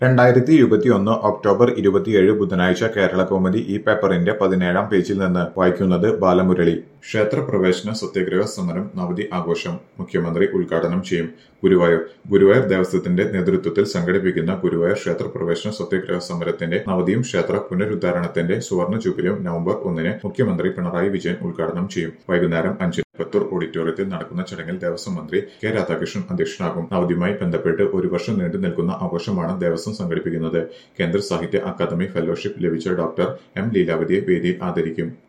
രണ്ടായിരത്തി ഇരുപത്തിയൊന്ന് ഒക്ടോബർ ഇരുപത്തിയേഴ് ബുധനാഴ്ച കേരള കൗമുദി ഈ പേപ്പറിന്റെ പതിനേഴാം പേജിൽ നിന്ന് വായിക്കുന്നത് ബാലമുരളി ക്ഷേത്രപ്രവേശന സത്യാഗ്രഹ സമരം നവതി ആഘോഷം മുഖ്യമന്ത്രി ഉദ്ഘാടനം ചെയ്യും ഗുരുവായൂർ ഗുരുവായൂർ ദേവസ്വത്തിന്റെ നേതൃത്വത്തിൽ സംഘടിപ്പിക്കുന്ന ഗുരുവായൂർ ക്ഷേത്രപ്രവേശന സത്യാഗ്രഹ സമരത്തിന്റെ നവതിയും ക്ഷേത്ര പുനരുദ്ധാരണത്തിന്റെ സുവർണ ജൂബിലിയും നവംബർ ഒന്നിന് മുഖ്യമന്ത്രി പിണറായി വിജയൻ ഉദ്ഘാടനം ചെയ്യും വൈകുന്നേരം അഞ്ചിന് പത്തൂർ ഓഡിറ്റോറിയത്തിൽ നടക്കുന്ന ചടങ്ങിൽ ദേവസ്വം മന്ത്രി കെ രാധാകൃഷ്ണൻ അധ്യക്ഷനാകും നവതിയുമായി ബന്ധപ്പെട്ട് ഒരു വർഷം നീണ്ടു നിൽക്കുന്ന ആഘോഷമാണ് ദേവസ്വം സംഘടിപ്പിക്കുന്നത് കേന്ദ്ര സാഹിത്യ അക്കാദമി ഫെലോഷിപ്പ് ലഭിച്ച ഡോക്ടർ എം ലീലാവതിയെ വേദിയിൽ ആദരിക്കും